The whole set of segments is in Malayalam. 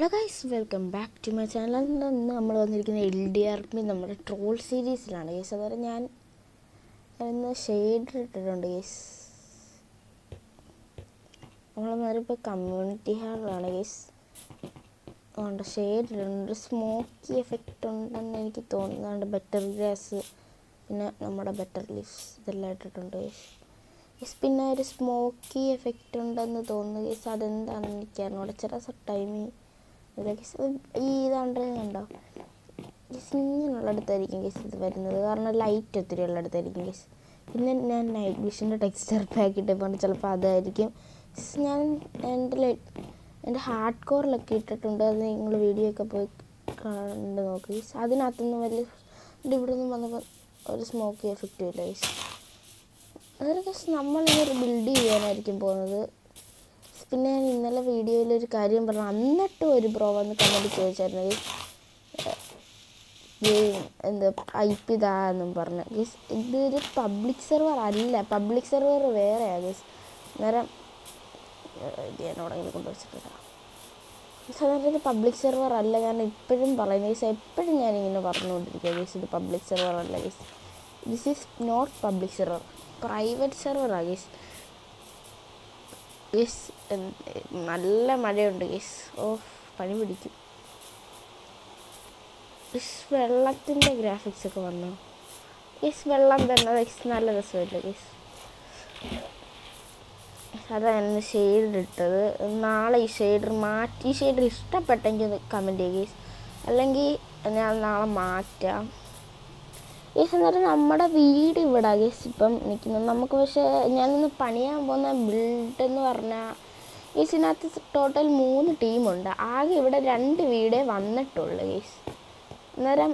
Hello guys welcome back to my channel ഇന്ന് നമ്മൾ വന്നിരിക്കുന്ന എൽ ഡി ആർ പി നമ്മുടെ ട്രോൾ സീരീസിലാണ് ഗൈസ് അതുപോലെ ഞാൻ ഇന്ന് ഷെയ്ഡ് ഇട്ടിട്ടുണ്ട് ഗൈസ് നമ്മളന്നിപ്പോൾ കമ്മ്യൂണിറ്റി ഹാളിലാണ് ഗൈസ് അതുകൊണ്ട് ഷെയ്ഡ് ഇട്ടിട്ടുണ്ട് സ്മോക്കി എഫക്റ്റ് ഉണ്ടെന്ന് എനിക്ക് തോന്നുന്നുണ്ട് ബെറ്റർ ഗ്രാസ് പിന്നെ നമ്മുടെ ബെറ്റർ ലീവ്സ് ഇതെല്ലാം ഇട്ടിട്ടുണ്ട് ഗൈസ് ഗൈസ് പിന്നെ ഒരു സ്മോക്കി എഫക്റ്റ് ഉണ്ടെന്ന് തോന്നുന്നു ഗൈസ് അതെന്താണെന്ന് എനിക്കറിഞ്ഞൂടെ ചില ടൈമിൽ ഈ ഇതാണ്ട് കണ്ടോ ഗൈസ് ഇങ്ങനെയുള്ളടത്തായിരിക്കും ഗൈസ് ഇത് വരുന്നത് കാരണം ലൈറ്റ് ഒത്തിരി ഉള്ളിടത്തായിരിക്കും ഗൈസ് പിന്നെ ഞാൻ നൈറ്റ് വിഷൻ്റെ ടെക്സ്ചർ പാക്ക് ഇട്ടപ്പോൾ ചിലപ്പോൾ അതായിരിക്കും ഗൈസ് ഞാൻ എൻ്റെ ലൈറ്റ് എൻ്റെ ഹാർഡ് കോറിലൊക്കെ ഇട്ടിട്ടുണ്ട് അത് നിങ്ങൾ വീഡിയോ ഒക്കെ പോയി കണ്ട് നോക്ക് ഗൈസ് അതിനകത്തുനിന്ന് വലിയ ഇവിടെ നിന്ന് വന്നപ്പോൾ ഒരു സ്മോക്കി എഫക്റ്റും ഇല്ല ഗൈസ് അതൊരു ഗൈസ് നമ്മളിതൊരു ബിൽഡ് ചെയ്യാനായിരിക്കും പോകുന്നത് പിന്നെ ഞാൻ ഇന്നലെ വീഡിയോയിൽ ഒരു കാര്യം പറഞ്ഞു എന്നിട്ടും ഒരു ബ്രോ വന്ന് കമൻറ്റ് ചോദിച്ചായിരുന്നു ഗൈസ് ഗെയിം എന്താ ഐ പി ഇതാന്നും പറഞ്ഞു ഗൈസ് ഇതൊരു പബ്ലിക് സെർവർ അല്ല പബ്ലിക് സെർവർ വേറെയാണ് ഗൈസ് അന്നേരം ഇത് ഞാൻ എവിടെയെങ്കിലും കൊണ്ടുവച്ചിട്ടില്ല ഗൈസ് അന്നേരം ഇത് പബ്ലിക് സെർവർ അല്ല ഞാൻ ഇപ്പോഴും പറയുന്നത് ഗൈസ് എപ്പോഴും ഞാനിങ്ങനെ പറഞ്ഞുകൊണ്ടിരിക്കുക ഗൈസ് ഇത് പബ്ലിക് സെർവർ അല്ല guys this is not public server private സെർവറാണ് ഗൈസ് ഗൈസ് നല്ല മഴയുണ്ട് ഗൈസ് ഓ പനി പിടിക്കും ഗൈസ് വെള്ളത്തിൻ്റെ ഗ്രാഫിക്സ് ഒക്കെ വന്നു ഗൈസ് വെള്ളം തന്നെ ഗൈസ് നല്ല രസമല്ലേ ഗൈസ് അതാണ് ഷെയ്ഡ് ഇട്ടത് നാളെ ഈ ഷെയ്ഡർ മാറ്റി ഈ ഷെയ്ഡർ ഇഷ്ടപ്പെട്ടെങ്കിൽ കമൻറ്റ് ചെയ്യുക ഗൈസ് അല്ലെങ്കിൽ ഞാൻ നാളെ മാറ്റാം ഗൈസ് എന്നിട്ട് നമ്മുടെ വീട് ഇവിടെ ഗൈസ് ഇപ്പം നിൽക്കുന്നത് നമുക്ക് പക്ഷേ ഞാനിന്ന് പണിയാൻ പോകുന്ന ബിൽഡ് എന്ന് പറഞ്ഞാൽ ഗൈസ് ഇതിനകത്ത് ടോട്ടൽ മൂന്ന് ടീമുണ്ട് ആകെ ഇവിടെ രണ്ട് വീടേ വന്നിട്ടുള്ളൂ ഗൈസ് അന്നേരം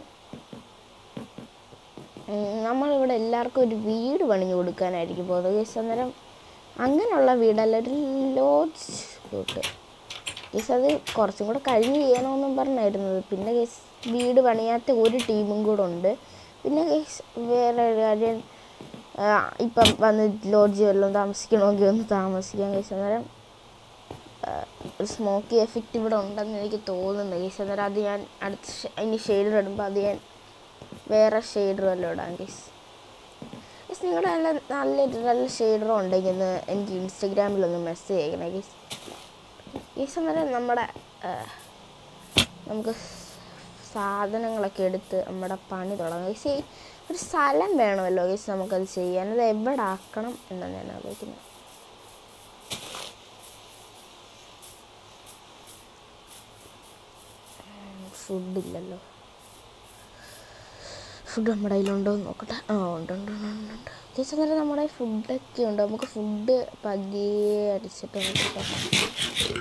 നമ്മളിവിടെ എല്ലാവർക്കും ഒരു വീട് പണിഞ്ഞു കൊടുക്കാനായിരിക്കും പോകുന്നത് ഗൈസ് അന്നേരം അങ്ങനെയുള്ള വീടല്ല ഒരു ലോഡ്ജ് കൂട്ട് ഗൈസ് അത് കുറച്ചും കൂടെ കഴിഞ്ഞ് ചെയ്യണമെന്നും പറഞ്ഞായിരുന്നത് പിന്നെ ഗൈസ് വീട് പണിയാത്ത ഒരു ടീമും കൂടെ ഉണ്ട് പിന്നെ ഗൈസ് വേറെ ഒരു കാര്യം ഇപ്പം വന്ന് ലോഡ്ജ് വല്ലതും താമസിക്കണമെങ്കിൽ ഒന്ന് താമസിക്കാം ഗൈസ് അന്നേരം ഒരു സ്മോക്കി എഫക്റ്റ് ഇവിടെ ഉണ്ടെന്ന് എനിക്ക് തോന്നുന്നു ഗൈസ് അന്നേരം അത് ഞാൻ അടുത്ത ഇനി ഷെയ്ഡർ ഇടുമ്പോൾ അത് ഞാൻ വേറെ ഷെയ്ഡർ വല്ലതും ഇടാം ഗൈസ് ഗൈസ് നിങ്ങളുടെ നല്ല നല്ലൊരു നല്ല ഷെയ്ഡർ ഉണ്ടെങ്കിൽ ഒന്ന് എനിക്ക് ഇൻസ്റ്റഗ്രാമിലൊന്ന് മെസ്സേജ് ചെയ്യണേ ഗൈസ് ഗൈസ് അന്നേരം നമ്മുടെ നമുക്ക് സാധനങ്ങളൊക്കെ എടുത്ത് നമ്മുടെ പണി തുടങ്ങും ഗൈസ് ഒരു സ്ഥലം വേണമല്ലോ ഗൈസ് നമുക്കത് ചെയ്യാൻ അത് എവിടെ ആക്കണം എന്നാണ് ഞാൻ ആലോചിക്കുന്നത് ഫുഡില്ലല്ലോ ഫുഡ് നമ്മുടെ കയ്യിലുണ്ടോ എന്ന് നോക്കട്ടെ ആ ഉണ്ട് ഉണ്ട് ഉണ്ട് ഉണ്ട് ഗൈസ് അന്നേരം നമ്മുടെ ഫുഡൊക്കെ ഉണ്ട് നമുക്ക് ഫുഡ് പതിയെ അടിച്ചിട്ട് നോക്കട്ടെ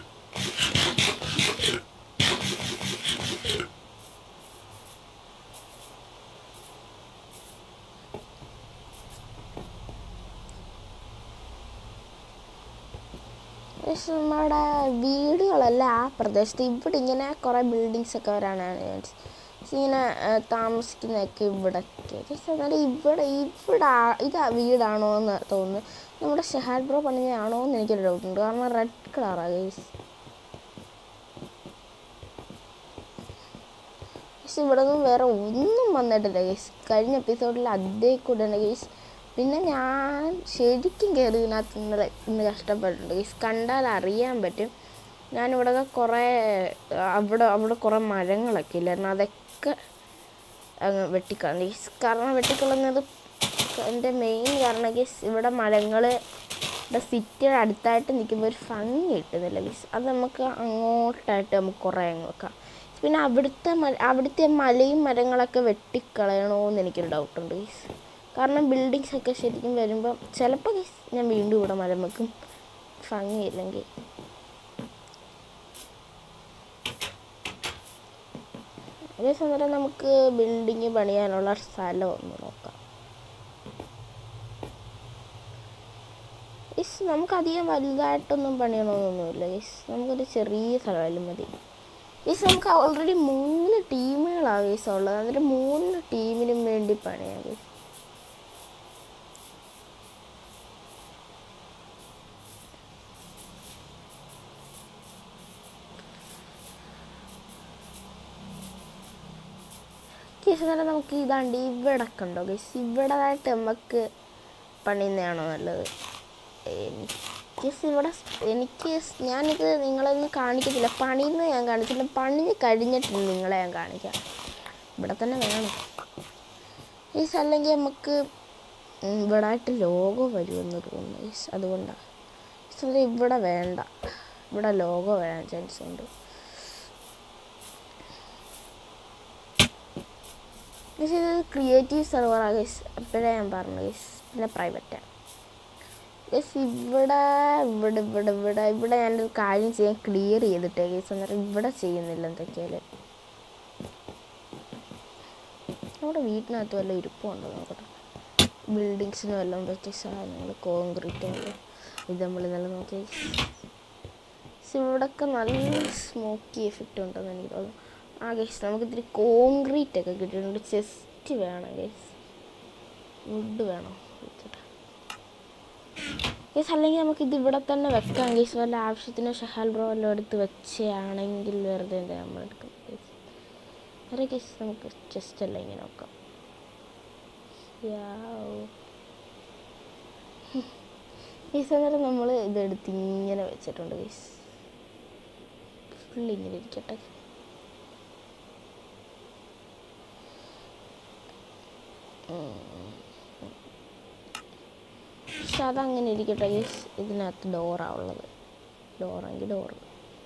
നമ്മുടെ വീടുകളല്ല ആ പ്രദേശത്ത് ഇവിടെ ഇങ്ങനെ കുറേ ബിൽഡിങ്സ് ഒക്കെ വരാനാണ് ഇങ്ങനെ താമസിക്കുന്നതൊക്കെ ഇവിടൊക്കെ എന്നാലും ഇവിടെ ഇവിടെ ഇത് വീടാണോ എന്ന് തോന്നുന്നു നമ്മുടെ ഷഹാദ് ബ്രോ പണിഞ്ഞാണോ എന്ന് എനിക്കൊരു ഡൗട്ടുണ്ട് കാരണം റെഡ് കളറാണ് ഗൈസ് ഗൈസ് ഇവിടെ നിന്നും വേറെ ഒന്നും വന്നിട്ടില്ല ഗൈസ് കഴിഞ്ഞ എപ്പിസോഡിൽ അതേ കൂടെ ഗൈസ് പിന്നെ ഞാൻ ശരിക്കും കയറി ഇതിനകത്ത് ഇന്നലെ ഇന്ന് കഷ്ടപ്പെട്ടിട്ടുണ്ട് ഗൈസ് കണ്ടാൽ അറിയാൻ പറ്റും ഞാനിവിടെ കുറേ അവിടെ അവിടെ കുറേ മരങ്ങളൊക്കെ ഇല്ലായിരുന്നു അതൊക്കെ അങ്ങ് വെട്ടിക്കളഞ്ഞു ഗൈസ് കാരണം വെട്ടിക്കളഞ്ഞത് എൻ്റെ മെയിൻ കാരണം ഗൈസ് ഇവിടെ മരങ്ങൾ ഇവിടെ സിറ്റിയുടെ അടുത്തായിട്ട് നിൽക്കുമ്പോൾ ഒരു ഭംഗി കിട്ടുന്നില്ല ഗൈസ് അത് നമുക്ക് അങ്ങോട്ടായിട്ട് നമുക്ക് കുറേ അങ്ങ് വെക്കാം പിന്നെ അവിടുത്തെ അവിടുത്തെ മലയും മരങ്ങളൊക്കെ വെട്ടിക്കളയണോ എന്ന് എനിക്കൊരു ഡൗട്ടുണ്ട് ഗൈസ് കാരണം ബിൽഡിങ്സ് ഒക്കെ ശരിക്കും വരുമ്പോൾ ചിലപ്പോൾ ഞാൻ വീണ്ടും ഇവിടെ മരം വെക്കും ഭംഗിയില്ലെങ്കിൽ അതേ സമയം നമുക്ക് ബിൽഡിങ് പണിയാനുള്ള സ്ഥലം ഒന്ന് നോക്കാം ഇസ് നമുക്ക് അധികം വലുതായിട്ടൊന്നും പണിയണമെന്നൊന്നുമില്ല ഇസ് നമുക്കൊരു ചെറിയ സ്ഥലമായാലും മതി ഇസ് നമുക്ക് ഓൾറെഡി മൂന്ന് ടീമുകളാണ് ഗൈസ് ഉള്ളത് എന്നിട്ട് മൂന്ന് ടീമിനും വേണ്ടി പണിയാം ഗൈസ് കേസ് നേരം നമുക്ക് ഇതാണ്ട് ഇവിടെ കണ്ടോ ഗൈസ് ഇവിടെയായിട്ട് നമുക്ക് പണിയുന്നതാണോ നല്ലത് എനിക്ക് ഇവിടെ എനിക്ക് ഞാനിത് നിങ്ങളൊന്നും കാണിക്കത്തില്ല പണിയുന്നത് ഞാൻ കാണിച്ചില്ല പണിഞ്ഞ് കഴിഞ്ഞിട്ടില്ല നിങ്ങളെ ഞാൻ കാണിക്കാം ഇവിടെ തന്നെ വേണം ഈ അല്ലെങ്കിൽ നമുക്ക് ഉം, ഇവിടെ ആയിട്ട് ലോഗോ വരുമെന്ന് തോന്നുന്നു ഗൈസ് അതുകൊണ്ടാണ് ഗൈസ് ഇവിടെ വേണ്ട ഇവിടെ ലോഗോ വരാൻ ചാൻസ് ഉണ്ട് പക്ഷേ ഇത് ക്രിയേറ്റീവ് സെർവറാണ് ഗൈസ് അപ്പോഴേ ഞാൻ പറഞ്ഞു ഗൈസ് പിന്നെ പ്രൈവറ്റാണ് ഗൈസ് ഇവിടെ ഇവിടെ ഇവിടെ ഇവിടെ ഇവിടെ ഞാനൊരു കാര്യം ചെയ്യാൻ ക്ലിയർ ചെയ്തിട്ടേ ഗൈസ് അന്നേരം ഇവിടെ ചെയ്യുന്നില്ല എന്തൊക്കെയാലും നമ്മുടെ വീട്ടിനകത്ത് വല്ല ഇരിപ്പുണ്ടോ നോക്കട്ടെ ബിൽഡിങ്സിന് വല്ലതും പറ്റിയ സാധനങ്ങൾ കോൺക്രീറ്റ് ഇത് നമ്മൾ ഇന്നലെ നോക്കി ഇവിടെയൊക്കെ നല്ല സ്മോക്കി എഫക്റ്റ് ഉണ്ടെന്ന് എനിക്ക് തോന്നുന്നു ആ ഗൈസ് നമുക്ക് ഇത്തിരി കോൺക്രീറ്റ് ഒക്കെ കിട്ടിയിട്ടുണ്ട് ചെസ്റ്റ് വേണം ഗൈസ് വുഡ് വേണം ഗൈസ് അല്ലെങ്കിൽ നമുക്ക് ഇത് ഇവിടെ തന്നെ വെക്കാം ഗൈസ് വല്ല ആവശ്യത്തിന് ഷഹാൽ ബ്രോ വല്ലതും എടുത്ത് വെച്ചാണെങ്കിൽ വെറുതെ എന്താ നമ്മൾ എടുക്കുന്നത് ഗൈസ് വേറെ ഗൈസ് നമുക്ക് ചെസ്റ്റ് അല്ല ഇങ്ങനെ നോക്കാം ഗൈസ് അന്നേരം നമ്മൾ ഇതെടുത്ത് ഇങ്ങനെ വെച്ചിട്ടുണ്ട് ഗൈസ് ഫുൾ ഇങ്ങനെ ഇരിക്കട്ടെ പക്ഷെ അതങ്ങനെ ഇരിക്കട്ടെ ഗൈസ് ഇതിനകത്ത് ഡോറാ ഉള്ളത് ഡോറെങ്കിൽ ഡോറ്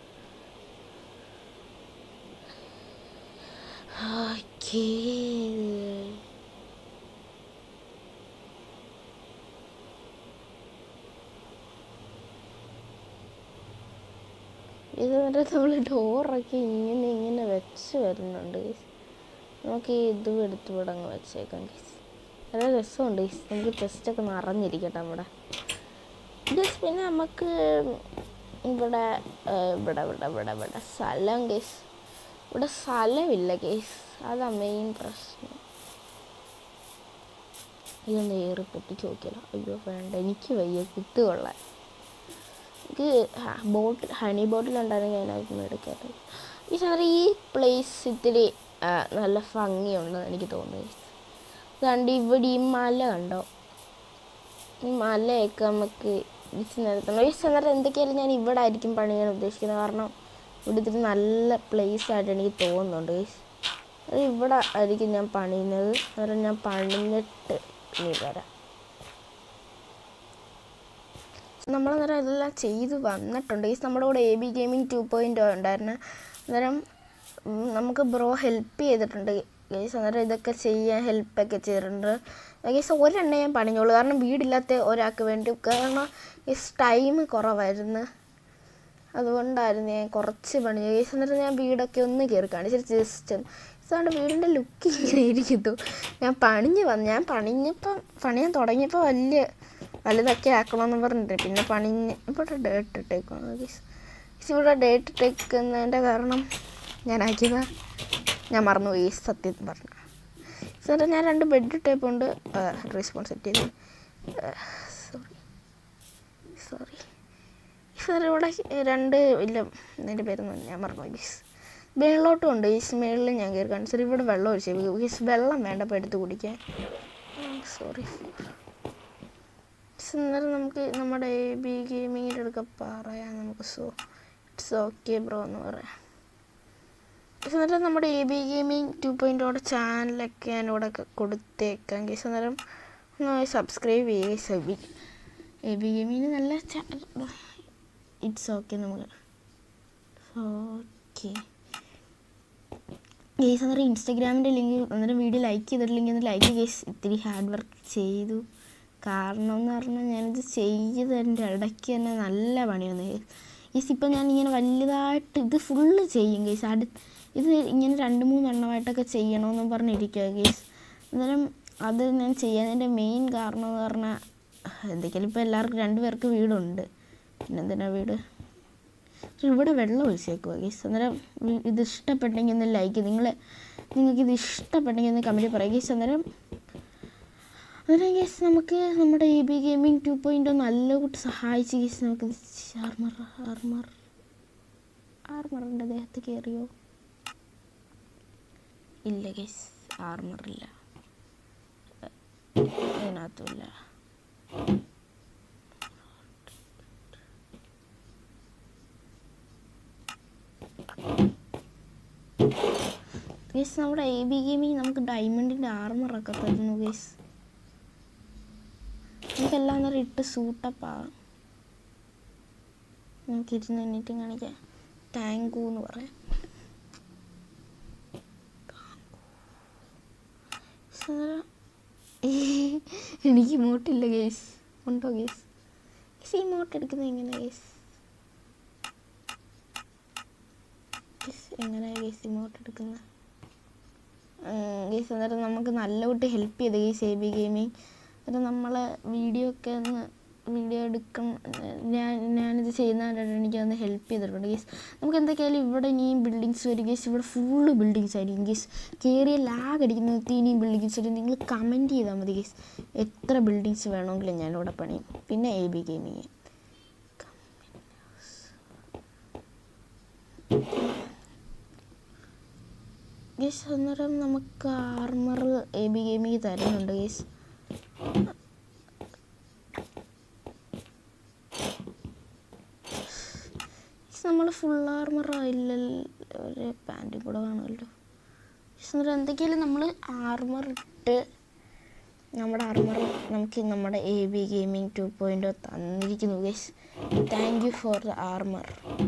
ഓക്കേ ഇതുവരെ നമ്മൾ ഡോറൊക്കെ ഇങ്ങനെ ഇങ്ങനെ വെച്ച് വരുന്നുണ്ട് ഗൈസ് നമുക്ക് ഈ ഇതും എടുത്ത് ഇവിടെ അങ്ങ് വെച്ചേക്കാം ഗൈസ് നല്ല രസമുണ്ട് ഗൈസ് നമുക്ക് ചെസ്റ്റൊക്കെ നിറഞ്ഞിരിക്കട്ടെ നമ്മുടെ ഗൈസ് പിന്നെ നമുക്ക് ഇവിടെ ആ, ഇവിടെ ഇവിടെ ഇവിടെ ഇവിടെ സ്ഥലം ഗൈസ് ഇവിടെ സ്ഥലമില്ല ഗൈസ് അതാ മെയിൻ പ്രശ്നം ഇതൊന്ന് ഏറി പൊട്ടിച്ച് നോക്കിയാലോ അയ്യോ വേണ്ട എനിക്ക് വയ്യ കുത്തുകൊള്ളാൻ എനിക്ക് ബോട്ടിൽ ഹണി ബോട്ടിൽ ഉണ്ടായിരുന്നെങ്കിൽ അതിനകത്ത് നിന്ന് എടുക്കാറ് ഈ സാറ് ഈ പ്ലേസ് ഇത്തിരി ആ, നല്ല ഭംഗിയുണ്ടെന്ന് എനിക്ക് തോന്നുന്നു കണ്ട് ഇവിടെ ഈ മല കണ്ടോ ഈ മലയൊക്കെ നമുക്ക് ഇടിച്ച് നിരത്തണം ഈ സമയത്ത് എന്തൊക്കെയായാലും ഞാൻ ഇവിടെ ആയിരിക്കും പണിയാൻ ഉദ്ദേശിക്കുന്നത് കാരണം ഇവിടെ ഇത്തിരി നല്ല പ്ലേസ് ആയിട്ട് എനിക്ക് തോന്നുന്നുണ്ട് guys. അത് ഇവിടെ ആയിരിക്കും ഞാൻ പണിയുന്നത് അന്നേരം ഞാൻ പണിഞ്ഞിട്ട് ഇനി വരാം നമ്മളന്നേരം ഇതെല്ലാം ചെയ്ത് വന്നിട്ടുണ്ട് ഈ നമ്മുടെ കൂടെ A B gaming two point ഉണ്ടായിരുന്നു അന്നേരം ഉം, നമുക്ക് ബ്രോ ഹെൽപ്പ് ചെയ്തിട്ടുണ്ട് ഗൈസ് അന്നേരം ഇതൊക്കെ ചെയ്യാൻ ഹെൽപ്പൊക്കെ ചെയ്തിട്ടുണ്ട് ഗൈസ് ഒരെണ്ണ ഞാൻ പണിഞ്ഞോളൂ കാരണം വീടില്ലാത്ത ഒരാൾക്ക് വേണ്ടി കാരണം ഗൈസ് ടൈം കുറവായിരുന്നു അതുകൊണ്ടായിരുന്നു ഞാൻ കുറച്ച് പണി ഗൈസ് എന്നിട്ട് ഞാൻ വീടൊക്കെ ഒന്ന് കയറി കാണിച്ചു ജസ്റ്റ് അതുകൊണ്ട് വീടിൻ്റെ ലുക്ക് ഇങ്ങനെ ഇരിക്കുന്നു ഞാൻ പണിഞ്ഞ് വന്നു ഞാൻ പണിഞ്ഞപ്പം പണിയാൻ തുടങ്ങിയപ്പോൾ വലിയ വലുതൊക്കെ ആക്കണമെന്ന് പറഞ്ഞിട്ട് പിന്നെ പണിഞ്ഞ് ഇവിടെ ഡേറ്റ് ഇട്ടേക്കുന്നു ഗൈസ് ഇവിടെ ഡേറ്റ് ഇട്ടേക്കുന്നതിൻ്റെ കാരണം ഞാൻ ആക്കിയതാ ഞാൻ മറന്നുപോയി സത്യം പറഞ്ഞു സാറേ ഞാൻ രണ്ട് ബെഡ് ഇട്ടേപ്പുണ്ട് റെസ്പോൺസ് സെറ്റ് ചെയ്ത് സോറി സോറി സാർ ഇവിടെ രണ്ട് ഇല്ല ഇതിൻ്റെ പേരൊന്നും ഞാൻ മറന്നു ഗീസ് വെള്ളോട്ടും ഉണ്ട് ഈ മേളിൽ ഞാൻ കയറി കാണിച്ചു സാർ ഇവിടെ വെള്ളം ഒഴിച്ചു ഗീസ് വെള്ളം വേണ്ട അപ്പോൾ എടുത്ത് കുടിക്കാൻ സോറി അന്നേരം നമുക്ക് നമ്മുടെ എ ബി ഗെയിമിങ്ങിൻ്റെ അടുക്ക പറയാം നമുക്ക് സോ ഇറ്റ്സ് ഓക്കെ ബ്രോ എന്ന് പറയാം പക്ഷെ അന്നേരം നമ്മുടെ എ ബി ഗെയിമിംഗ് ടു പോയിൻറ്റോടെ ചാനലൊക്കെ ഞാൻ ഇവിടെ കൊടുത്തേക്കാം കേസ് അന്നേരം ഒന്ന് സബ്സ്ക്രൈബ് ചെയ്യുക സബി എ ബി ഗെയിമിന് നല്ല ഇറ്റ്സ് ഓക്കെ നമുക്ക് ഓക്കെ ഗേസ് അന്നേരം ഇൻസ്റ്റാഗ്രാമിൻ്റെ ലിങ്ക് അന്നേരം വീഡിയോ ലൈക്ക് ചെയ്തിട്ടില്ലെങ്കിൽ ഒന്ന് ലൈക്ക് ഗേസ് ഇത്തിരി ഹാർഡ് വർക്ക് ചെയ്തു കാരണം എന്ന് പറഞ്ഞാൽ ഞാനിത് ചെയ്തതിൻ്റെ ഇടയ്ക്ക് തന്നെ നല്ല പണി വന്നു ഗേസ് ഇപ്പം ഞാൻ ഇങ്ങനെ വലുതായിട്ട് ഇത് ഫുള്ള് ചെയ്യും ഗേസ് അടു ഇത് ഇങ്ങനെ രണ്ട് മൂന്നെണ്ണമായിട്ടൊക്കെ ചെയ്യണമെന്ന് പറഞ്ഞിരിക്കുക ഗേസ് അന്നേരം അത് ഞാൻ ചെയ്യുന്നതിൻ്റെ മെയിൻ കാരണം എന്ന് പറഞ്ഞാൽ എന്തൊക്കെയാലും ഇപ്പോൾ എല്ലാവർക്കും രണ്ട് പേർക്ക് വീടുണ്ട് പിന്നെന്തിനാ വീട് പക്ഷെ ഇവിടെ വെള്ളം ഒഴിച്ചേക്കുക ഗീസ് അന്നേരം വി- ഇത് ഇഷ്ടപ്പെട്ടെങ്കിൽ ഒന്ന് ലൈക്ക് നിങ്ങൾ നിങ്ങൾക്ക് ഇത് ഇഷ്ടപ്പെട്ടെങ്കിൽ ഒന്ന് കമൻറ്റ് പറയുക ഗീസ് അന്നേരം അന്നേരം ഗീസ് നമുക്ക് നമ്മുടെ A B gaming two point നല്ല കൂട്ട് സഹായിച്ച് ഗീസ് നമുക്ക് ആർമർ ആർമർ ആർമറിൻ്റെ ദേഹത്ത് കയറിയോ ഇല്ല ഗീസ് ആർമറില്ല ഇതിനകത്തുമില്ല ഗേസ് നമ്മുടെ എ ബി ഗെയിമിങ് നമുക്ക് ഡയമണ്ടിൻ്റെ ആർമറൊക്കെ തരുന്നു ഗേസ് നമുക്കെല്ലാം നേരം ഇട്ട് സൂട്ടപ്പാകാം നമുക്ക് ഇരുന്ന് മിനിറ്റ് കാണിക്കാം താങ്കു എന്ന് പറയാം സാധാ എനിക്ക് ഇമോട്ടില്ല ഗേസ് ഉണ്ടോ ഗേസ് ഗേസ് ഈ ഇമോട്ട് എടുക്കുന്നത് എങ്ങനെ ഗേസ് ഗേസ് എങ്ങനെയാണ് ഗേസ് ഇമോട്ട് എടുക്കുന്നത് ഗേസ് അന്നേരം നമുക്ക് നല്ല കുട്ടി ഹെൽപ്പ് ചെയ്ത് ഗേസ് എ ബി ഗെയിമിങ് അന്നേരം നമ്മളെ വീഡിയോ ഒക്കെ ഒന്ന് വീഡിയോ എടുക്കണം ഞാൻ ഞാനിത് ചെയ്യുന്നതിനായിട്ട് എനിക്കൊന്ന് ഹെൽപ്പ് ചെയ്തിട്ടുണ്ട് ഗേസ് നമുക്ക് എന്തൊക്കെയായാലും ഇവിടെ ഇനിയും ബിൽഡിങ്സ് വരും ഗേസ് ഇവിടെ ഫുള്ള് ബിൽഡിങ്സ് ആയിരിക്കും ഗേസ് കയറിയ ലാഗ് അടിക്കുന്ന ഇനിയും ബിൽഡിങ്സ് വരും നിങ്ങൾ കമൻറ്റ് ചെയ്താൽ മതി ഗേസ് എത്ര ബിൽഡിങ്സ് വേണമെങ്കിലും ഞാനിവിടെ പണിയും പിന്നെ എ ബി ഗെയിമിങ് ഗേസ് അന്നേരം നമുക്ക് ആർമർ എ ബി ഗെയിമിങ് തരുന്നുണ്ട് ഗേസ് നമ്മൾ ഫുൾ ആർമർ ആയില്ല ഒരു പാൻറ്റും കൂടെ കാണുമല്ലോ അന്നേരം എന്തൊക്കെയായാലും നമ്മൾ ആർമർ ഇട്ട് നമ്മുടെ ആർമർ നമുക്ക് നമ്മുടെ A B gaming two point തന്നിരിക്കുന്നു guys thank you for the armour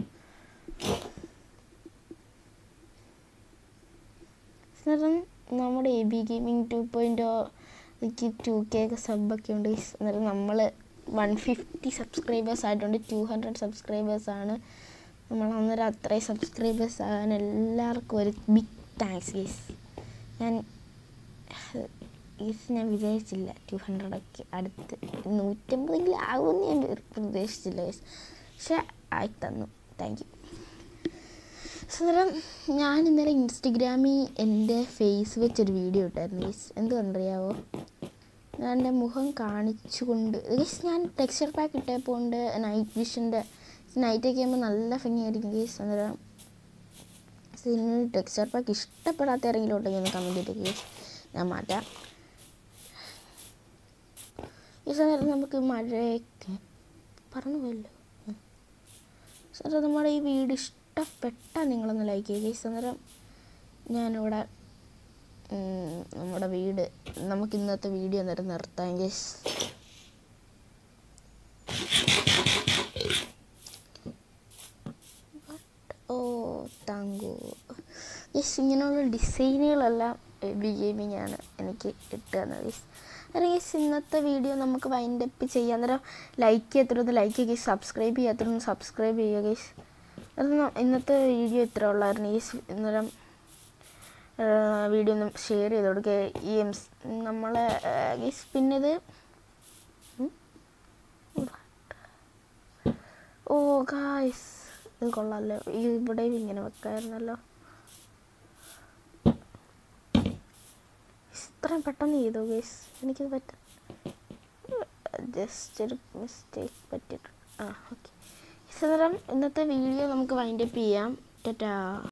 അന്നേരം നമ്മുടെ A B gaming two point എനിക്ക് ടു കെ ഒക്കെ സബ്ബൊക്കെ ഉണ്ട് guys. അന്നേരം നമ്മൾ വൺ ഫിഫ്റ്റി സബ്സ്ക്രൈബേഴ്സ് ആയിട്ടുണ്ട് ടു ഹൺഡ്രഡ് സബ്സ്ക്രൈബേഴ്സ് ആണ് നമ്മൾ അന്നേരം അത്രയും സബ്സ്ക്രൈബേഴ്സ് ആകാൻ എല്ലാവർക്കും ഒരു ബിഗ് താങ്ക്സ് ഗീസ് ഞാൻ ഗീസ് ഞാൻ വിചാരിച്ചില്ല ടു ഹൺഡ്രഡൊക്കെ അടുത്ത് നൂറ്റമ്പതെങ്കിലും ആകുമെന്ന് ഞാൻ പ്രതീക്ഷിച്ചില്ല ഗീസ് പക്ഷെ ആയി തന്നു താങ്ക് യു സുന്ദരം ഞാൻ ഇന്നലെ ഇൻസ്റ്റഗ്രാമിൽ എൻ്റെ ഫേസ് വെച്ചൊരു വീഡിയോ ഇട്ടായിരുന്നു ഗീസ് എന്തുകൊണ്ടറിയാവോ ഞാൻ എൻ്റെ മുഖം കാണിച്ചുകൊണ്ട് ഗീസ് ഞാൻ ടെക്സ്ചർ പാക്ക് ഇട്ടപ്പോണ്ട് നൈറ്റ് വിഷൻ്റെ നൈറ്റൊക്കെ ആകുമ്പോൾ നല്ല ഭംഗിയായിരിക്കും ഗീസ് അന്നേരം ഇതിന് ടെക്സ്ചർ പാക്ക് ഇഷ്ടപ്പെടാത്ത ആരെങ്കിലും ഉണ്ടെങ്കിൽ ഒന്ന് കമൻറ്റ് ചെയ്തിട്ട് ഗീസ് ഞാൻ മാറ്റാം ഈ സമയത്ത് നമുക്ക് മഴയൊക്കെ പറഞ്ഞു പോയല്ലോ സാറേ നമ്മുടെ ഈ വീട് ഇഷ്ടപ്പെട്ടാൽ നിങ്ങളൊന്ന് ലൈക്ക് ചെയ്യുക ഈ അന്നേരം ഞാനിവിടെ ഉം, നമ്മുടെ വീട് നമുക്ക് ഇന്നത്തെ വീഡിയോ അന്നേരം നിർത്താം ഗേസ് ഓ താങ്കു യെസ് ഇങ്ങനെയുള്ള ഡിസൈനുകളെല്ലാം ബി ഗെയിമിംഗ് ആണ് എനിക്ക് ഇട്ട് തന്നത് യെസ് അന്നേരം യെസ് ഇന്നത്തെ വീഡിയോ നമുക്ക് വൈൻഡ് അപ്പ് ചെയ്യാം അന്നേരം ലൈക്ക് ചെയ്യാത്തതൊന്ന് ലൈക്ക് ചെയ്യുക സബ്സ്ക്രൈബ് ചെയ്യാത്തതൊന്ന് സബ്സ്ക്രൈബ് ചെയ്യുക ഗൈസ് അത് ന- ഇന്നത്തെ വീഡിയോ ഇത്ര ഉള്ളായിരുന്നു യെസ് അന്നേരം വീഡിയോ ഒന്ന് ഷെയർ ചെയ്ത് കൊടുക്കുക ഈ എം നമ്മളെ ഗൈസ് പിന്നെ ഇത് ഉം? ഓ ഗായ്സ് ഇത് കൊള്ളാമല്ലോ ഇവിടെയും ഇങ്ങനെ വെക്കായിരുന്നല്ലോ ഇത്രയും പെട്ടെന്ന് ചെയ്തോ ഗൈസ് എനിക്കിത് പറ്റും ജസ്റ്റ് ഒരു മിസ്റ്റേക്ക് പറ്റിയിട്ടുണ്ട് ആ ഓക്കെ ഇന്നത്തെ വീഡിയോ നമുക്ക് വൈൻഡപ്പ് ചെയ്യാം ടാറ്റാ